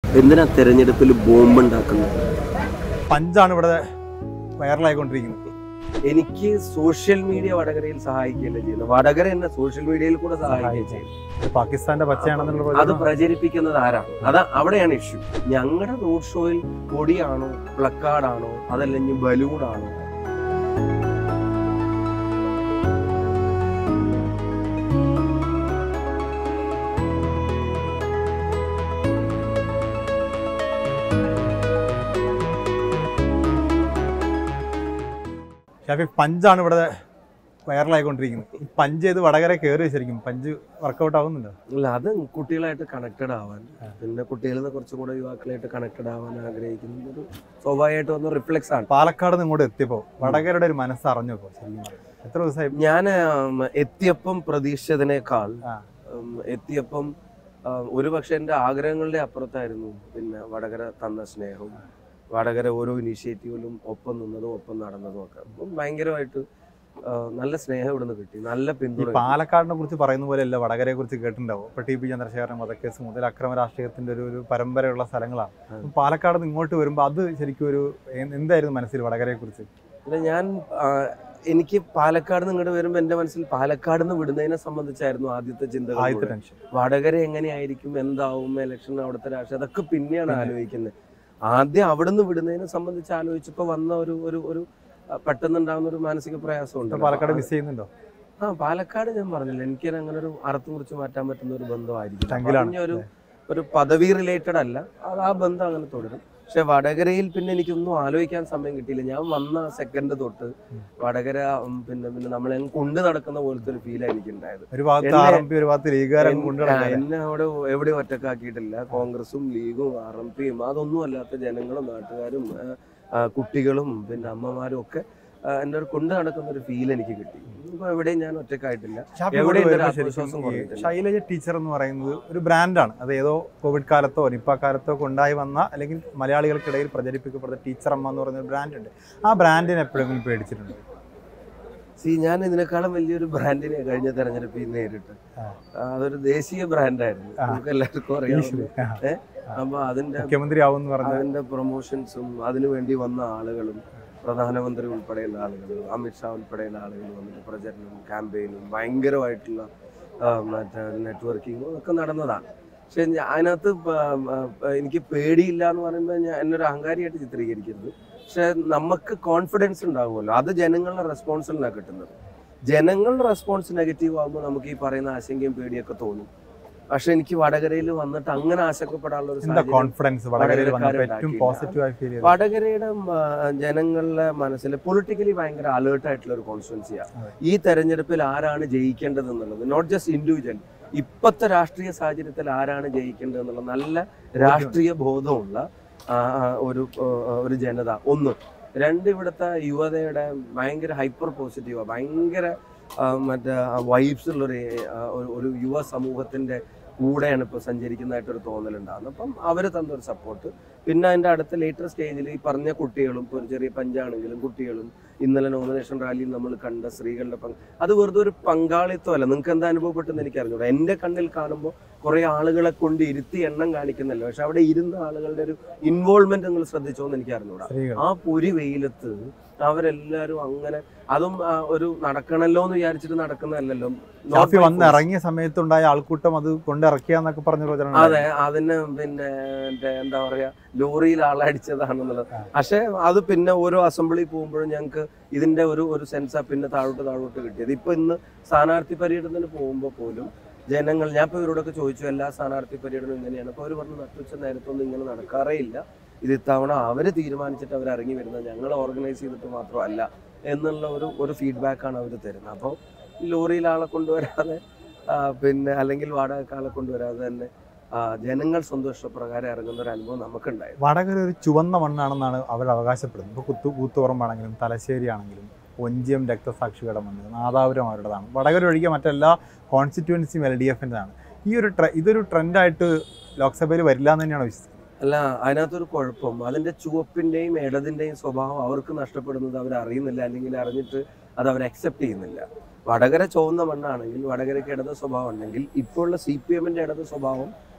എന്തിനാ തെരഞ്ഞെടുപ്പിൽ ബോംബ് ഉണ്ടാക്കുന്നത് പഞ്ചാണ് ഇവിടെ വൈറലായിക്കൊണ്ടിരിക്കുന്നത് എനിക്ക് സോഷ്യൽ മീഡിയ വടകരയിൽ സഹായിക്കുകയല്ല ചെയ്യുന്നത് വടകര എന്നെ സോഷ്യൽ മീഡിയയിൽ കൂടെ സഹായിക്കുകയും ചെയ്യും ഇത് പാകിസ്ഥാന്റെ പച്ചയാണെന്നുള്ള അത് പ്രചരണം പ്രചരിപ്പിക്കുന്നത് ആരാണ് അതാ അവിടെയാണ് ഇഷ്യൂ ഞങ്ങളുടെ റോഡ് ഷോയിൽ കൊടിയാണോ പ്ലക്കാർഡാണോ അതല്ലെങ്കിൽ ബലൂണാണോ ഷാഫി പഞ്ചാണ് ഇവിടെ വൈറലായിക്കൊണ്ടിരിക്കുന്നത് ഈ പഞ്ച് ചെയ്ത് വടകര കയറി ശരിക്കും പഞ്ച് വർക്കൗട്ട് ആവുന്നുണ്ടോ അല്ല അത് കുട്ടികളായിട്ട് കണക്റ്റഡ് ആവാൻ പിന്നെ കുട്ടികളിൽ നിന്ന് കുറച്ചും കൂടെ യുവാക്കളായിട്ട് കണക്റ്റഡ് ആവാൻ ആഗ്രഹിക്കുന്ന ഒരു സ്വാഭാവികമായിട്ട് വന്ന റിഫ്ലെക്സ് ആണ് പാലക്കാട് നിന്ന് ഇങ്ങോട്ട് എത്തിയപ്പോ വടകരയുടെ ഒരു മനസ്സ് അറിഞ്ഞു ഇപ്പോ ശരിക്കും പറഞ്ഞാൽ. എത്ര ദിവസമായി ഞാൻ എത്തിയപ്പം പ്രതീക്ഷിച്ചതിനേക്കാൾ ആ. ഉം, എത്തിയപ്പം ആ, ഒരു പക്ഷെ എൻ്റെ ആഗ്രഹങ്ങളുടെ അപ്പുറത്തായിരുന്നു പിന്നെ വടകര തന്ന സ്നേഹവും വടകര ഓരോ ഇനീഷ്യേറ്റീവിലും ഒപ്പം നിന്നതും ഒപ്പം നടന്നതും ഒക്കെ അപ്പം ഭയങ്കരമായിട്ട് ആ, നല്ല സ്നേഹം ഇവിടുന്ന് കിട്ടി നല്ല ഈ പിന്തുണ കിട്ടി. പാലക്കാടിനെ കുറിച്ച് പറയുന്ന പോലെ അല്ല വടകരയെ കുറിച്ച് കേട്ടിട്ടുണ്ടാവും ഇപ്പൊ ടി പി ചന്ദ്രശേഖരൻ വധക്കേസ് മുതൽ അക്രമ രാഷ്ട്രീയത്തിന്റെ ഒരു ഒരു പരമ്പരയുള്ള സ്ഥലങ്ങളാണ് ആ. അപ്പൊ പാലക്കാട് നിന്ന് ഇങ്ങോട്ട് വരുമ്പോൾ അത് ശരിക്കും ഒരു എ- എന്തായിരുന്നു മനസ്സിൽ വടകരയെ കുറിച്ച് പിന്നെ ഞാൻ ആ, എനിക്ക് പാലക്കാട് നിന്ന് ഇങ്ങോട്ട് വരുമ്പോൾ എൻ്റെ മനസ്സിൽ പാലക്കാട് നിന്ന് വിടുന്നതിനെ സംബന്ധിച്ചായിരുന്നു ആദ്യത്തെ ചിന്തകൾ ആദ്യത്തെ മുഴുവൻ. ടെൻഷൻ വടകര എങ്ങനെയായിരിക്കും എന്താവും ഇലക്ഷൻ അവിടുത്തെ രാഷ്ട്രീയം അതൊക്കെ പിന്നെയാണ് ആലോചിക്കുന്നത് ആദ്യം അവിടുന്ന് വിടുന്നതിനെ സംബന്ധിച്ച് ആലോചിച്ചപ്പോൾ വന്ന ഒരു ഒരു ഒരു ആ, പെട്ടെന്നുണ്ടാകുന്ന ഒരു മാനസിക പ്രയാസമുണ്ട് ഇപ്പൊ പാലക്കാട് മിസ് ചെയ്യുന്നുണ്ടോ ആ പാലക്കാട് ഞാൻ പറഞ്ഞില്ല എനിക്ക് അങ്ങനെ ഒരു അറുത്ത് മുറിച്ച് മാറ്റാൻ പറ്റുന്ന ഒരു ബന്ധമായിരിക്കും ചങ്കിലാണ് പറഞ്ഞ ഒരു ഒരു പദവി റിലേറ്റഡ് അല്ല അത് ആ ബന്ധം അങ്ങനെ തുടരും പക്ഷെ വടകരയിൽ പിന്നെ എനിക്കൊന്നും ആലോചിക്കാൻ സമയം കിട്ടിയില്ല ഞാൻ വന്ന സെക്കൻഡ് തൊട്ട് വടകര ഉം, പിന്നെ പിന്നെ നമ്മളെ അങ്ങ് കൊണ്ടു നടക്കുന്ന പോലത്തെ ഒരു ഫീലാണ് എനിക്ക് ഉണ്ടായത് ഒരു ഭാഗത്ത് എന്നെ- ആർ എം പി ഒരു ഭാഗത്ത് ലീഗുകാരൻ എൻ- കൊണ്ടു ആ, എന്നെ അവിടെ എവിടെ ഒറ്റക്കാക്കിയിട്ടില്ല കോൺഗ്രസും ലീഗും ആർ എം പിയും അതൊന്നും അല്ലാത്ത ജനങ്ങളും നാട്ടുകാരും ആ, ആ, കുട്ടികളും പിന്നെ അമ്മമാരും ഒക്കെ ആ, എന്നെ ഒരു കൊണ്ടു നടക്കുന്ന ഒരു ഫീൽ എനിക്ക് കിട്ടി ഇപ്പൊ എവിടെയും ഞാൻ ഒറ്റക്കായിട്ടില്ല എവിടെയും ഒരു ആത്മവിശ്വാസം കുറഞ്ഞിട്ടില്ല. ശൈലജ ടീച്ചർ എന്ന് പറയുന്നത് ഒരു ബ്രാൻഡാണ് അത് ഏതോ കോവിഡ് കാലത്തോ നിപ്പ കാലത്തോ ഒക്കെ ഉണ്ടായി വന്ന അല്ലെങ്കിൽ മലയാളികൾക്കിടയിൽ പ്രചരിപ്പിക്കപ്പെടുന്ന ടീച്ചർ അമ്മ എന്ന് പറയുന്ന ഒരു ബ്രാൻഡ് ഉണ്ട് ആ ബ്രാൻഡിനെ എപ്പോഴെങ്കിലും പേടിച്ചിട്ടുണ്ട് സി ഞാൻ ഇതിനേക്കാളും വലിയൊരു ബ്രാൻഡിനെ കഴിഞ്ഞ തെരഞ്ഞെടുപ്പിൽ നേരിട്ട് ആ. ആ, അതൊരു ദേശീയ ബ്രാൻഡായിരുന്നു ആ. നമുക്ക് എല്ലാവർക്കും അറിയാം ഈശ്വരി. ആ. അപ്പൊ അതിന്റെ മുഖ്യമന്ത്രി ആവും എന്ന് പറഞ്ഞ അതിന്റെ പ്രൊമോഷൻസും അതിനു വേണ്ടി വന്ന ആളുകളും പ്രധാനമന്ത്രി ഉൾപ്പെടെയുള്ള ആളുകൾ അമിത്ഷാ ഉൾപ്പെടെയുള്ള ആളുകൾ വന്നിട്ട് പ്രചരണവും ക്യാമ്പയിനും ഭയങ്കരമായിട്ടുള്ള ആ, മറ്റേ നെറ്റ്വർക്കിങ്ങും ഒക്കെ നടന്നതാണ് പക്ഷെ ഞാ- അതിനകത്ത് പ- പ- എനിക്ക് പേടിയില്ല എന്ന് പറയുമ്പോൾ ഞാൻ എന്നൊരു അഹങ്കാരിയായിട്ട് ചിത്രീകരിക്കരുത് പക്ഷെ നമുക്ക് കോൺഫിഡൻസ് ഉണ്ടാകുമല്ലോ അത് ജനങ്ങളുടെ റെസ്പോൺസിൽ നിന്നാണ് കിട്ടുന്നത് ജനങ്ങളുടെ റെസ്പോൺസ് നെഗറ്റീവ് ആകുമ്പോൾ നമുക്ക് ഈ പറയുന്ന ആശങ്കയും പേടിയൊക്കെ തോന്നും പക്ഷെ എനിക്ക് വടകരയിൽ വന്നിട്ട് അങ്ങനെ ആശങ്കപ്പെടാനുള്ള ഒരു എന്താ സാഹചര്യം കോൺഫിഡൻസ് വടകരയിൽ വന്നപ്പോൾ ഏറ്റവും വടകരക്കാരുണ്ടാക്കിയില്ല. പോസിറ്റീവായി ഫീൽ ചെയ്തത് വടകരയുടെ ആ, ജനങ്ങളുടെ മനസ്സിൽ പൊളിറ്റിക്കലി ഭയങ്കര അലേർട്ട് ആയിട്ടുള്ള ഒരു കോൺസ്റ്റുവൻസിയാണ് അതെ. ഈ തെരഞ്ഞെടുപ്പിൽ ആരാണ് ജയിക്കേണ്ടത് എന്നുള്ളത് നോട്ട് ജസ്റ്റ് ഇൻഡിവിജ്വൽ ഇപ്പോഴത്തെ രാഷ്ട്രീയ സാഹചര്യത്തിൽ ആരാണ് ജയിക്കേണ്ടത് എന്നുള്ള നല്ല രാഷ്ട്രീയ ബോധമുള്ള ആ, ആ, ഒരു ആ, ഒരു ജനത ഒന്ന് രണ്ട് ഇവിടുത്തെ യുവതയുടെ ഭയങ്കര ഹൈപ്പർ പോസിറ്റീവാ ഭയങ്കര ആ, മറ്റേ വൈബ്സ് ഉള്ളൊരു ആ, ഒരു- ഒരു യുവ സമൂഹത്തിന്റെ കൂടെയാണ് ഇപ്പോൾ സഞ്ചരിക്കുന്നതായിട്ടൊരു തോന്നലുണ്ടാകുന്നത് അപ്പം അവർ തന്നൊരു സപ്പോർട്ട് പിന്നെ അതിൻ്റെ അടുത്ത ലേറ്റർ സ്റ്റേജിൽ ഈ പറഞ്ഞ കുട്ടികളും ഇപ്പോൾ ഒരു ചെറിയ പഞ്ചാണെങ്കിലും കുട്ടികളും ഇന്നലെ നോമിനേഷൻ റാലിയിൽ നമ്മൾ കണ്ട സ്ത്രീകളുടെ പങ്ക് അത് വെറുതെ ഒരു പങ്കാളിത്തമല്ല നിങ്ങൾക്ക് എന്താ അനുഭവപ്പെട്ടെന്ന് എനിക്ക് അറിഞ്ഞൂടാ എൻ്റെ കണ്ണിൽ കാണുമ്പോൾ കുറേ ആളുകളെ കൊണ്ട് ഇരുത്തി എണ്ണം കാണിക്കുന്നില്ല പക്ഷെ അവിടെ ഇരുന്ന ആളുകളുടെ ഒരു ഇൻവോൾവ്മെന്റ് നിങ്ങൾ ശ്രദ്ധിച്ചോ എന്ന് എനിക്ക് അറിഞ്ഞൂടാ സ്ത്രീകൾ ആ പൊരി വെയിലത്ത് അവരെല്ലാരും അങ്ങനെ അതും ആ, ഒരു നടക്കണല്ലോ എന്ന് വിചാരിച്ചിട്ട് നടക്കുന്നതല്ലല്ലോ Not ഷാഫി by വന്ന് force. ഇറങ്ങിയ സമയത്തുണ്ടായ ആൾക്കൂട്ടം അത് കൊണ്ടിറക്കിയാന്നൊക്കെ പറഞ്ഞ പ്രചരണം അതെ അതിന് പിന്നെ മറ്റേ എന്താ പറയാ ലോറിയിൽ ആളടിച്ചതാണെന്നുള്ളത് ആ. പക്ഷെ അത് പിന്നെ ഓരോ അസംബ്ലി പോകുമ്പോഴും ഞങ്ങൾക്ക് ഇതിന്റെ ഒരു ഒരു സെൻസാ പിന്നെ താഴോട്ട് താഴോട്ട് കിട്ടിയത് ഇപ്പൊ ഇന്ന് സ്ഥാനാർത്ഥി പര്യടനത്തിന് പോകുമ്പോൾ പോലും ജനങ്ങൾ ഞാൻ ഇപ്പോൾ ഇവരോടൊക്കെ ചോദിച്ചു എല്ലാ സ്ഥാനാർത്ഥി പര്യടനം ഇങ്ങനെയാണ് അപ്പോൾ അവർ പറഞ്ഞു നട്ടുച്ച നേരത്തൊന്നും ഇങ്ങനെ നടക്കാറേ ഇല്ല ഇത് ഇത്തവണ അവര് തീരുമാനിച്ചിട്ട് അവർ ഇറങ്ങി വരുന്നത് ഞങ്ങൾ ഓർഗനൈസ് ചെയ്തിട്ട് മാത്രമല്ല എന്നുള്ള ഒരു ഒരു ഫീഡ്ബാക്കാണ് അവർ തരുന്നത് അപ്പോൾ ലോറിയിൽ ആളെ കൊണ്ടുവരാതെ ആ, പിന്നെ അല്ലെങ്കിൽ വാടക ആളെ കൊണ്ടുവരാതെ തന്നെ ആ, ജനങ്ങൾ സന്തോഷപ്രകാരം ഇറങ്ങുന്ന ഒരു അനുഭവം നമുക്കുണ്ടായിരുന്നു വടകര ഒരു ചുവന്ന മണ്ണാണെന്നാണ് അവർ അവകാശപ്പെടുന്നത് ഇപ്പോൾ കുത്തു കൂത്തുപറമ്പാണെങ്കിലും തലശ്ശേരി ആണെങ്കിലും ഒഞ്ചിയം രക്തസാക്ഷികളുടെ മണ്ണ് നാദാപുരം അവരുടേതാണ് വടകര ഒഴികെ മറ്റെല്ലാ കോൺസ്റ്റിറ്റ്യുവൻസിയും എൽ ഡി എഫിൻ്റെതാണ് ഈ ഒരു ട്രെ ഇതൊരു ട്രെൻഡായിട്ട് ലോക്സഭയിൽ വരില്ല എന്ന് തന്നെയാണ് വിശ്വസിക്കുന്നത് അല്ല അതിനകത്തൊരു കുഴപ്പം അതിന്റെ ചുവപ്പിന്റെയും ഇടതിന്റെയും സ്വഭാവം അവർക്ക് നഷ്ടപ്പെടുന്നത് അവർ അറിയുന്നില്ല അല്ലെങ്കിൽ അറിഞ്ഞിട്ട് അത് അവർ അക്സെപ്റ്റ് ചെയ്യുന്നില്ല വടകര ചുവന്ന മണ്ണാണെങ്കിൽ വടകരയ്ക്ക് ഇടത് സ്വഭാവം ഉണ്ടെങ്കിൽ ഇപ്പോൾ ഉള്ള സി പി എമ്മിന്റെ ഇടത് സ്വഭാവം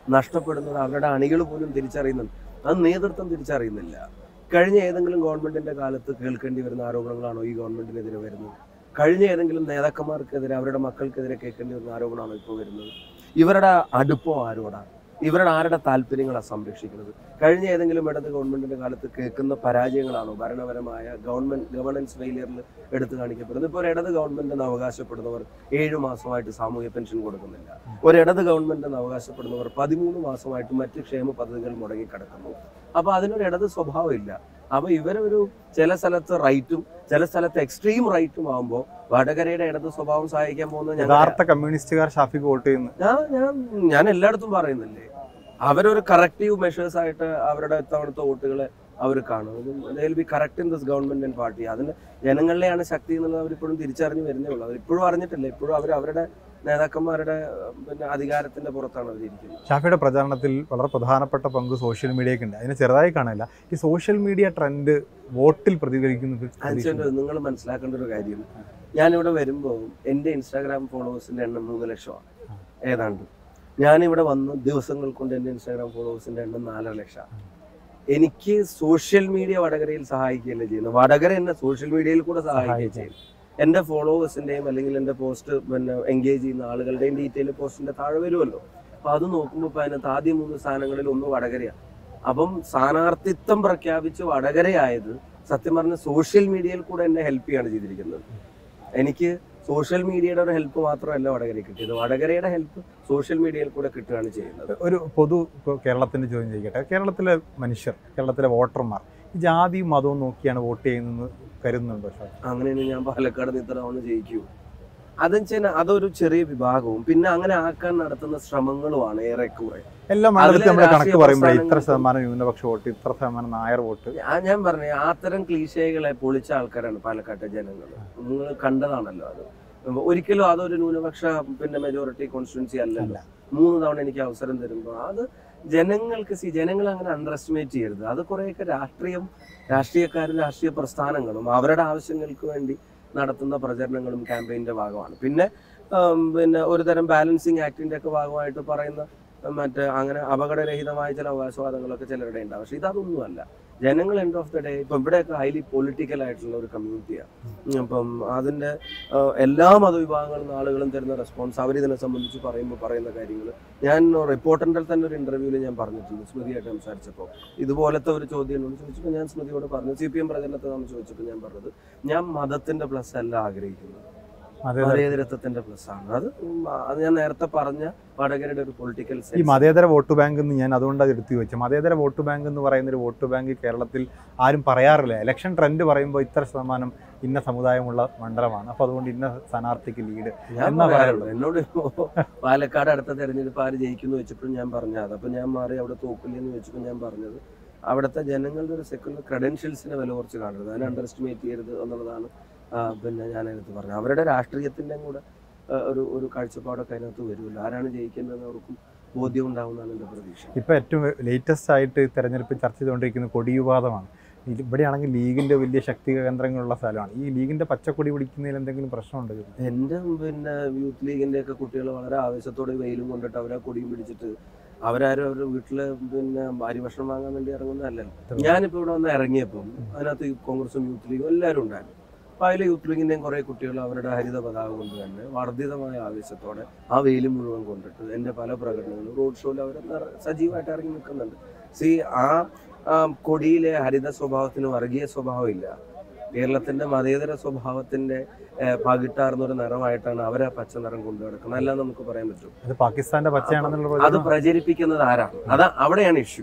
നഷ്ടപ്പെടുന്നത് അവരുടെ അണികൾ പോലും തിരിച്ചറിയുന്നുണ്ട് അത് നേതൃത്വം തിരിച്ചറിയുന്നില്ല കഴിഞ്ഞ ഏതെങ്കിലും ഗവൺമെന്റിന്റെ കാലത്ത് കേൾക്കേണ്ടി വരുന്ന ആരോപണങ്ങളാണോ ഈ ഗവൺമെന്റിനെതിരെ വരുന്നത് കഴിഞ്ഞ ഏതെങ്കിലും നേതാക്കന്മാർക്കെതിരെ അവരുടെ മക്കൾക്കെതിരെ കേൾക്കേണ്ടി വരുന്ന ആരോപണമാണോ ഇപ്പോൾ വരുന്നത് ഇവരുടെ അടുപ്പം ആരോടാ ഇവരുടെ ആരുടെ താല്പര്യങ്ങളാണ് സംരക്ഷിക്കുന്നത് കഴിഞ്ഞ ഏതെങ്കിലും ഇടത് ഗവൺമെന്റിന്റെ കാലത്ത് കേൾക്കുന്ന പരാജയങ്ങളാണോ ഭരണപരമായ ഗവൺമെന്റ് ഗവർണൻസ് ഫെയിലിയറിൽ എടുത്തു കാണിക്കപ്പെടുന്നത് ഇപ്പോൾ ഒരു ഇടത് ഗവൺമെന്റ് എന്ന് അവകാശപ്പെടുന്നവർ ഏഴു മാസമായിട്ട് സാമൂഹ്യ പെൻഷൻ കൊടുക്കുന്നില്ല ഒരു ഇടത് ഗവൺമെന്റ് എന്ന് അവകാശപ്പെടുന്നവർ പതിമൂന്ന് മാസമായിട്ട് മറ്റ് ക്ഷേമ പദ്ധതികൾ മുടങ്ങി കിടക്കുന്നു അപ്പൊ അതിനൊരു ഇടത് സ്വഭാവം ഇല്ല അപ്പൊ ഇവരൊരു ചില സ്ഥലത്ത് റൈറ്റും ചില സ്ഥലത്ത് എക്സ്ട്രീം റൈറ്റും ആകുമ്പോൾ വടകരയുടെ ഇടത് സ്വഭാവം സഹായിക്കാൻ പോകുന്നത് ഞങ്ങൾ യഥാർത്ഥ കമ്മ്യൂണിസ്റ്റുകാർ ഷാഫിക്ക് വോട്ട് ചെയ്യുന്നു ഞാൻ ഞാൻ ഞാൻ എല്ലായിടത്തും പറയുന്നില്ലേ അവരൊരു കറക്റ്റീവ് മെഷേഴ്സ് ആയിട്ട് അവരുടെ ഇത്തവണത്തെ വോട്ടുകളെ അവർ കാണും be correct in this government and party അതിന് ജനങ്ങളിലെയാണ് ശക്തി എന്നുള്ളത് അവരിപ്പോഴും തിരിച്ചറിഞ്ഞു വരുന്നേ ഉള്ളൂ അവരിപ്പോഴും അറിഞ്ഞിട്ടില്ല ഇപ്പോഴും അവർ അവരുടെ നേതാക്കന്മാരുടെ പിന്നെ അധികാരത്തിന്റെ പുറത്താണ് അവരിയ്ക്കുന്നത് ഷാഫിയുടെ പ്രചാരണത്തിൽ വളരെ പ്രധാനപ്പെട്ട പങ്ക് സോഷ്യൽ മീഡിയയ്ക്ക് ഉണ്ട് അതിനെ ചെറുതായി കാണില്ല ഈ സോഷ്യൽ മീഡിയ ട്രെൻഡ് വോട്ടിൽ പ്രതിഫലിക്കുന്നത് അനുസരിച്ച് നിങ്ങൾ മനസ്സിലാക്കേണ്ട ഒരു കാര്യം ഞാനിവിടെ വരുമ്പോൾ എൻ്റെ ഇൻസ്റ്റാഗ്രാം ഫോളോവേഴ്സിന്റെ എണ്ണം മൂന്ന് ലക്ഷമാണ് ഏതാണ്ട് ഞാനിവിടെ വന്ന് ദിവസങ്ങൾ കൊണ്ട് എൻ്റെ ഇൻസ്റ്റാഗ്രാം ഫോളോവേഴ്സിന്റെ എണ്ണം നാലര ലക്ഷമാണ് എനിക്ക് സോഷ്യൽ മീഡിയ വടകരയിൽ സഹായിക്കുകയല്ല ചെയ്യുന്നത് വടകര എന്നെ സോഷ്യൽ മീഡിയയിൽ കൂടെ സഹായിക്കുകയും ചെയ്യും എൻ്റെ ഫോളോവേഴ്സിന്റെയും അല്ലെങ്കിൽ എൻ്റെ പോസ്റ്റ് പിന്നെ എൻഗേജ് ചെയ്യുന്ന ആളുകളുടെയും ഡീറ്റെയിൽ പോസ്റ്റിന്റെ താഴെ വരുമല്ലോ അപ്പൊ അത് നോക്കുമ്പോൾ ഇപ്പൊ അതിനകത്ത് ആദ്യം മൂന്ന് സ്ഥാനങ്ങളിൽ ഒന്ന് വടകരയാണ് അപ്പം സ്ഥാനാർത്ഥിത്വം പ്രഖ്യാപിച്ച് വടകരയായത് സത്യം പറഞ്ഞ സോഷ്യൽ മീഡിയയിൽ കൂടെ എന്നെ ഹെൽപ്പ് ചെയ്യാണ് ചെയ്തിരിക്കുന്നത് എനിക്ക് സോഷ്യൽ മീഡിയയുടെ ഒരു ഹെൽപ്പ് മാത്രമല്ല വടകരയിൽ കിട്ടിയത് വടകരയുടെ ഹെൽപ്പ് സോഷ്യൽ മീഡിയയിൽ കൂടെ കിട്ടുകയാണ് ചെയ്യുന്നത് ഒരു പൊതു ഇപ്പോൾ കേരളത്തിന്റെ ചോദ്യം ചോദിക്കട്ടെ കേരളത്തിലെ മനുഷ്യർ കേരളത്തിലെ വോട്ടർമാർ ഈ ജാതിയും മതവും നോക്കിയാണ് വോട്ട് ചെയ്യുന്നത് കരുതുന്നുണ്ടോ ഷാഫി അങ്ങനെയാണ് ഞാൻ പാലക്കാട് നിത്തറവണ്ണം ജയിക്കൂ അതെന്ന് അതൊരു ചെറിയ വിഭാഗവും പിന്നെ അങ്ങനെ ആക്കാൻ നടത്തുന്ന ശ്രമങ്ങളുമാണ് ഏറെക്കുറെ എല്ലാ മണ്ഡലത്തിൽ നമ്മൾ രാഷ്ട്രീയ കണക്ക് പറയുമ്പോൾ ഇത്ര പ്രസ്ഥാനങ്ങൾക്ക് ശതമാനം ന്യൂനപക്ഷ വോട്ട് ഇത്ര ശതമാനം നായർ വോട്ട് ഞാൻ- ഞാൻ പറഞ്ഞു അത്തരം ക്ലീശകളെ പൊളിച്ച ആൾക്കാരാണ് പാലക്കാട്ടെ ജനങ്ങൾ നിങ്ങൾ കണ്ടതാണല്ലോ അത് ഒരിക്കലും അതൊരു ന്യൂനപക്ഷ പിന്നെ മെജോറിറ്റി കോൺസ്റ്റിറ്റ്യൻസി അല്ലല്ലോ മൂന്ന് തവണ എനിക്ക് അവസരം തരുമ്പോൾ അത് ജനങ്ങൾക്ക് സി ജനങ്ങൾ അങ്ങനെ അണ്ടർ എസ്റ്റിമേറ്റ് ചെയ്യരുത് അത് കുറേയൊക്കെ രാഷ്ട്രീയം രാഷ്ട്രീയക്കാരും രാഷ്ട്രീയ പ്രസ്ഥാനങ്ങളും അവരുടെ ആവശ്യങ്ങൾക്ക് വേണ്ടി നടത്തുന്ന പ്രചരണങ്ങളും ക്യാമ്പയിന്റെ ഭാഗമാണ് പിന്നെ ഉം, പിന്നെ ഒരു തരം ബാലൻസിങ് ആക്ടിന്റെ ഒക്കെ ഭാഗമായിട്ട് പറയുന്ന ഉം, മറ്റേ അങ്ങനെ അപകടരഹിതമായ ചില അവകാശവാദങ്ങളൊക്കെ ചിലരുടെ ഉണ്ടാവും പക്ഷെ ഇതൊന്നുമല്ല ജനങ്ങൾ എൻഡ് ഓഫ് ദ ഡേ ഇപ്പൊ ഇവിടെയൊക്കെ ഹൈലി പൊളിറ്റിക്കൽ ആയിട്ടുള്ള ഒരു കമ്മ്യൂണിറ്റിയാണ് അപ്പം അതിന്റെ ആഹ്, എല്ലാ മതവിഭാഗങ്ങളിൽ നിന്ന് ആളുകളും തരുന്ന റെസ്പോൺസ് അവർ ഇതിനെ സംബന്ധിച്ച് പറയുമ്പോൾ പറയുന്ന കാര്യങ്ങൾ ഞാൻ റിപ്പോർട്ടറിന്റെ തന്നെ ഒരു ഇന്റർവ്യൂവിൽ ഞാൻ പറഞ്ഞിട്ടുണ്ട് സ്മൃതിയായിട്ട് സംസാരിച്ചപ്പോൾ ഇതുപോലത്തെ ഒരു ചോദ്യം എന്നോട് ചോദിച്ചപ്പോൾ ഞാൻ സ്മൃതിയോട് പറഞ്ഞു സി പി എം പ്രചരണത്തെ നമ്മൾ ചോദിച്ചപ്പോൾ ഞാൻ പറഞ്ഞത് ഞാൻ മതത്തിന്റെ പ്ലസ് അല്ല ആഗ്രഹിക്കുന്നത് അതെ മതേതരത്വത്തിന്റെ പ്ലസ് ആണ് അത് ഉം, അത് ഞാൻ നേരത്തെ പറഞ്ഞ വടകരയുടെ ഒരു പൊളിറ്റിക്കൽ ഈ മതേതര വോട്ട് ബാങ്ക് എന്ന് ഞാൻ അതുകൊണ്ട് അത് എടുത്തു വെച്ചു മതേതര വോട്ട് ബാങ്ക് എന്ന് പറയുന്ന ഒരു വോട്ട് ബാങ്ക് കേരളത്തിൽ ആരും പറയാറില്ല ഇലക്ഷൻ ട്രെൻഡ് പറയുമ്പോൾ ഇത്ര ശതമാനം ഇന്ന സമുദായമുള്ള മണ്ഡലമാണ് അപ്പോൾ അതുകൊണ്ട് ഇന്ന സ്ഥാനാർത്ഥിക്ക് ലീഡ് ഞാൻ എന്നാ പറയാറുള്ളൂ എന്നോട് ഇപ്പോ പാലക്കാട് അടുത്ത തെരഞ്ഞെടുപ്പ് ആര് ജയിക്കുന്നു വെച്ചപ്പോഴും ഞാൻ പറഞ്ഞത് അപ്പൊ ഞാൻ മാറി അവിടെ തോക്കില്ലെന്ന് വെച്ചപ്പോൾ ഞാൻ പറഞ്ഞത് അവിടുത്തെ ജനങ്ങളുടെ ഒരു സെക്കുലർ ക്രെഡൻഷ്യൽസിനെ വില കുറച്ച് കാണരുത് അതിനെ അണ്ടർ എസ്റ്റിമേറ്റ് ചെയ്യരുത് എന്നുള്ളതാണ് ആ, പിന്നെ ഞാൻ അതിനകത്ത് പറഞ്ഞത് അവരുടെ രാഷ്ട്രീയത്തിന്റെ കൂടെ ആ, ഒരു ഒരു കാഴ്ചപ്പാടൊക്കെ അതിനകത്ത് വരുമല്ലോ ആരാണ് ജയിക്കേണ്ടതെന്ന് അവർക്കും ബോധ്യം ഉണ്ടാവുന്നതാണ് എൻ്റെ പ്രതീക്ഷ ഇപ്പോൾ ഏറ്റവും ലേറ്റസ്റ്റ് ആയിട്ട് തെരഞ്ഞെടുപ്പിൽ ചർച്ച ചെയ്തുകൊണ്ടിരിക്കുന്ന കൊടിവിവാദമാണ് ഇത് ഇവിടെയാണെങ്കിൽ ലീഗിന്റെ വലിയ ശക്തി കേന്ദ്രങ്ങളുള്ള സ്ഥലമാണ് ഈ ലീഗിന്റെ പച്ചക്കൊടി പിടിക്കുന്നതിൽ എന്തെങ്കിലും പ്രശ്നമുണ്ടോ ഇതിൽ? എൻ്റെ പിന്നെ യൂത്ത് ലീഗിന്റെ ഒക്കെ കുട്ടികൾ വളരെ ആവേശത്തോടെ വെയിലും കൊണ്ടിട്ട് അവരെ കൊടിയും പിടിച്ചിട്ട് അവരാരും അവരുടെ വീട്ടില് പിന്നെ ഭാര്യ ഭക്ഷണം വാങ്ങാൻ വേണ്ടി ഇറങ്ങുന്നതല്ലല്ലോ ഞാനിപ്പോ ഇവിടെ വന്ന് ഇറങ്ങിയപ്പം അതിനകത്ത് ഈ കോൺഗ്രസും യൂത്ത് ലീഗും എല്ലാവരും ഉണ്ടായിരുന്നു അപ്പൊ അതിലെ യൂത്ത് ലീഗിന്റെയും കുറെ കുട്ടികൾ അവരുടെ ഹരിത പതാക കൊണ്ട് തന്നെ വർദ്ധിതമായ ആവേശത്തോടെ ആ വെയിൽ മുഴുവൻ കൊണ്ടിട്ട് എൻ്റെ പല പ്രകടനങ്ങളും റോഡ് ഷോയിൽ അവർ സജീവമായിട്ട് ഇറങ്ങി നിൽക്കുന്നുണ്ട് സി ആ ആ, കൊടിയിലെ ഹരിത സ്വഭാവത്തിന് വർഗീയ സ്വഭാവം ഇല്ല കേരളത്തിന്റെ മതേതര സ്വഭാവത്തിന്റെ ഏഹ്, പകിട്ടാർന്ന ഒരു നിറമായിട്ടാണ് അവരെ പച്ച നിറം കൊണ്ടു നടക്കുന്നത് അല്ലാതെ നമുക്ക് പറയാൻ പറ്റും അത് പാകിസ്ഥാന്റെ പച്ചയാണെന്നുള്ള അത് പ്രചരണം പ്രചരിപ്പിക്കുന്നത് ആരാണ് അതാ അവിടെയാണ് ഇഷ്യൂ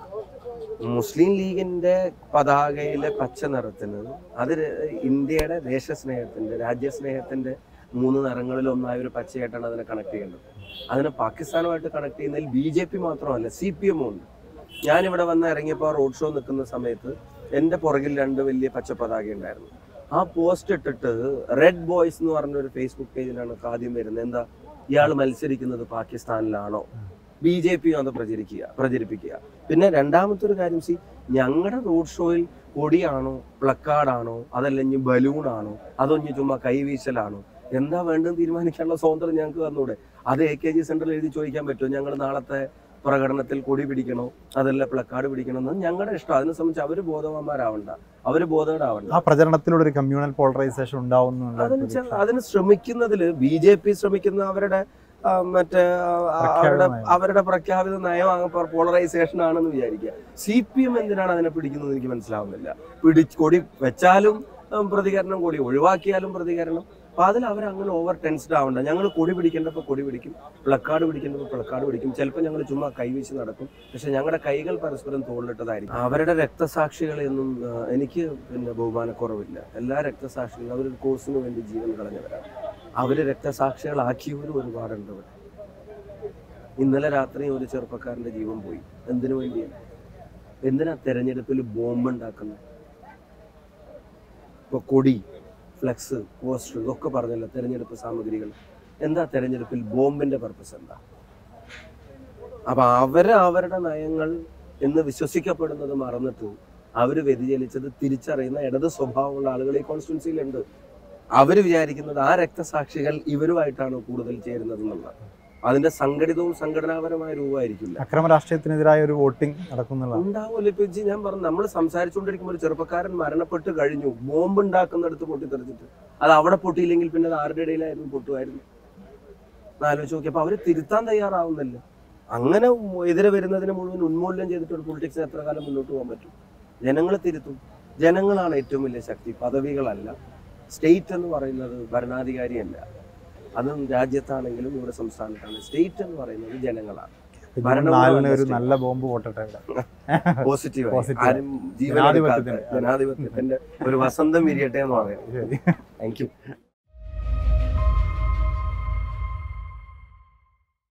മുസ്ലിം ലീഗിന്റെ പതാകയിലെ പച്ച നിറത്തിന് അത് ര- ഇന്ത്യയുടെ ദേശസ്നേഹത്തിന്റെ രാജ്യസ്നേഹത്തിന്റെ മൂന്ന് നിറങ്ങളിൽ ഒന്നായ ഒരു പച്ചയായിട്ടാണ് അതിനെ കണക്ട് ചെയ്യേണ്ടത് അതിനെ പാകിസ്ഥാനുമായിട്ട് കണക്ട് ചെയ്യുന്നതിൽ ബി ജെ പി മാത്രമല്ല സി പി എമ്മും ഉണ്ട് ഞാനിവിടെ വന്ന് ഇറങ്ങിയപ്പോൾ റോഡ് ഷോ നിൽക്കുന്ന സമയത്ത് എൻ്റെ പുറകിൽ രണ്ട് വലിയ പച്ച പതാക ഉണ്ടായിരുന്നു ആ പോസ്റ്റ് ഇട്ടിട്ട് റെഡ് ബോയ്സ് എന്ന് പറഞ്ഞ ഒരു ഫേസ്ബുക്ക് പേജിലാണ് ആദ്യം വരുന്നത് എന്താ ഇയാൾ മത്സരിക്കുന്നത് പാകിസ്ഥാനിലാണോ ബി ജെ പി അത് പ്രചരിക്കുക പ്രചരിപ്പിക്കുക പിന്നെ രണ്ടാമത്തെ ഒരു കാര്യം സി ഞങ്ങളുടെ റോഡ് ഷോയിൽ കൊടിയാണോ പ്ലക്കാർഡാണോ അതല്ലെങ്കിൽ ബലൂണാണോ അതോ ഇനി ചുമ്മാ കൈവീശലാണോ എന്താ വേണ്ടതെന്ന് തീരുമാനിക്കാനുള്ള സ്വാതന്ത്ര്യം ഞങ്ങൾക്ക് തന്നൂടെ അത് എ കെ ജി സെന്ററിൽ എഴുതി ചോദിക്കാൻ പറ്റുമോ ഞങ്ങൾ നാളത്തെ പ്രകടനത്തിൽ കൊടി പിടിക്കണോ അതല്ല പ്ലക്കാർഡ് പിടിക്കണോ എന്ന് ഞങ്ങളുടെ ഇഷ്ടം അതിനെ സംബന്ധിച്ച് അവര് ബോധവാന്മാരാവണ്ട അവര് ബോധവരാവണ്ട ആ പ്രചരണത്തിലൂടെ ഒരു കമ്മ്യൂണൽ പോളറൈസേഷൻ ഉണ്ടാവുന്നുള്ള അതിന് ചെ- അതിന് ശ്രമിക്കുന്നതില് ബി ജെ പി ശ്രമിക്കുന്ന അവരുടെ ആ, മറ്റേ ആ, അവരുടെ പ്രഖ്യാപിത നയം. അവരുടെ പ്രഖ്യാപിത നയം പോളറൈസേഷൻ ആണെന്ന് വിചാരിക്കുക സി പി എം എന്തിനാണ് അതിനെ പിടിക്കുന്നത് എനിക്ക് മനസ്സിലാവുന്നില്ല പിടി കൊടി വെച്ചാലും ഉം, പ്രതികരണം കൊടി ഒഴിവാക്കിയാലും പ്രതികരണം അപ്പൊ അതിൽ അവർ അങ്ങനെ ഓവർ ടെൻസ്ഡ് ആവണ്ട ഞങ്ങൾ കൊടി പിടിക്കേണ്ടപ്പോൾ കൊടി പിടിക്കും പ്ലക്കാർഡ് പിടിക്കേണ്ടപ്പോൾ പ്ലക്കാർഡ് പിടിക്കും ചിലപ്പോൾ ഞങ്ങൾ ചുമ്മാ കൈവീശി നടക്കും പക്ഷെ ഞങ്ങളുടെ കൈകൾ പരസ്പരം തോളിട്ടതായിരിക്കും അവരുടെ രക്തസാക്ഷികളെയൊന്നും ആ, എനിക്ക് പിന്നെ ബഹുമാനക്കുറവില്ല എല്ലാ രക്തസാക്ഷികളും അവരൊരു കോഴ്സിന് വേണ്ടി ജീവൻ കളഞ്ഞവരാണ് അവര് രക്തസാക്ഷികളാക്കിയവരും ഒരുപാടുണ്ട് ഇവിടെ ഇന്നലെ രാത്രി ഒരു ചെറുപ്പക്കാരന്റെ ജീവൻ പോയി എന്തിനു വേണ്ടിയാണ് എന്തിനാ തെരഞ്ഞെടുപ്പിൽ ബോംബ് ഉണ്ടാക്കുന്നത് ഇപ്പൊ കൊടി ഫ്ലെക്സ് പോസ്റ്റർ ഇതൊക്കെ പറഞ്ഞല്ലോ തെരഞ്ഞെടുപ്പ് സാമഗ്രികൾ എന്താ തെരഞ്ഞെടുപ്പിൽ ബോംബിന്റെ പർപ്പസ് എന്താ അപ്പൊ അവര് അവരുടെ നയങ്ങൾ എന്ന് വിശ്വസിക്കപ്പെടുന്നത് മറന്നിട്ട് അവര് വ്യതിചലിച്ചത് തിരിച്ചറിയുന്ന ഇടത് സ്വഭാവമുള്ള ആളുകൾ ഈ കോൺസ്റ്റിറ്റ്യൻസിയിലുണ്ട് അവര് വിചാരിക്കുന്നത് ആ രക്തസാക്ഷികൾ ഇവരുമായിട്ടാണ് കൂടുതൽ ചേരുന്നത് എന്നുള്ളത് അതിന്റെ സംഘടിതവും സംഘടനാപരമായ രൂപമായിരിക്കില്ല അക്രമ രാഷ്ട്രീയത്തിനെതിരായ ഒരു വോട്ടിംഗ് നടക്കുന്നുള്ളതാണ് ഉണ്ടാവുമല്ലോ ഇപ്പൊ ഇജ്ജ് ഞാൻ പറഞ്ഞു നമ്മൾ സംസാരിച്ചുകൊണ്ടിരിക്കുമ്പോൾ ഒരു ചെറുപ്പക്കാരൻ മരണപ്പെട്ട് കഴിഞ്ഞു ബോംബ് ഉണ്ടാക്കുന്നിടത്ത് പൊട്ടിത്തെറിച്ചിട്ട് അത് അവിടെ പൊട്ടിയില്ലെങ്കിൽ പിന്നെ അത് ആരുടെ ഇടയിലായിരുന്നു പൊട്ടുമായിരുന്നു ഒന്ന് ആലോചിച്ച് നോക്കി അപ്പൊ അവര് തിരുത്താൻ തയ്യാറാവുന്നില്ല അങ്ങനെ എതിരെ വരുന്നതിന് മുഴുവൻ ഉന്മൂലനം ചെയ്തിട്ട് ഒരു പൊളിറ്റിക്സിന് എത്ര കാലം മുന്നോട്ട് പോകാൻ പറ്റും ജനങ്ങൾ തിരുത്തും ജനങ്ങളാണ് ഏറ്റവും വലിയ ശക്തി പദവികളല്ല സ്റ്റേറ്റ് എന്ന് പറയുന്നത് ഭരണാധികാരിയല്ല അതും രാജ്യത്താണെങ്കിലും ഇവിടെ സംസ്ഥാനത്താണ് സ്റ്റേറ്റ് എന്ന് പറയുന്നത് ജനങ്ങളാണ് ജൂൺ ഭരണം നാലിന് ഒരു കൊണ്ട് നല്ല ബോംബ് പൊട്ടട്ടെ ഇവിടെ പോസിറ്റീവ് Positive. ആരും ജീവൻ ജനാധിപത്യത്തിന്റെ. ജനാധിപത്യത്തിന്റെ ഒരു വസന്തം വിരിയട്ടെ എന്ന് പറയാം ശരി താങ്ക് യു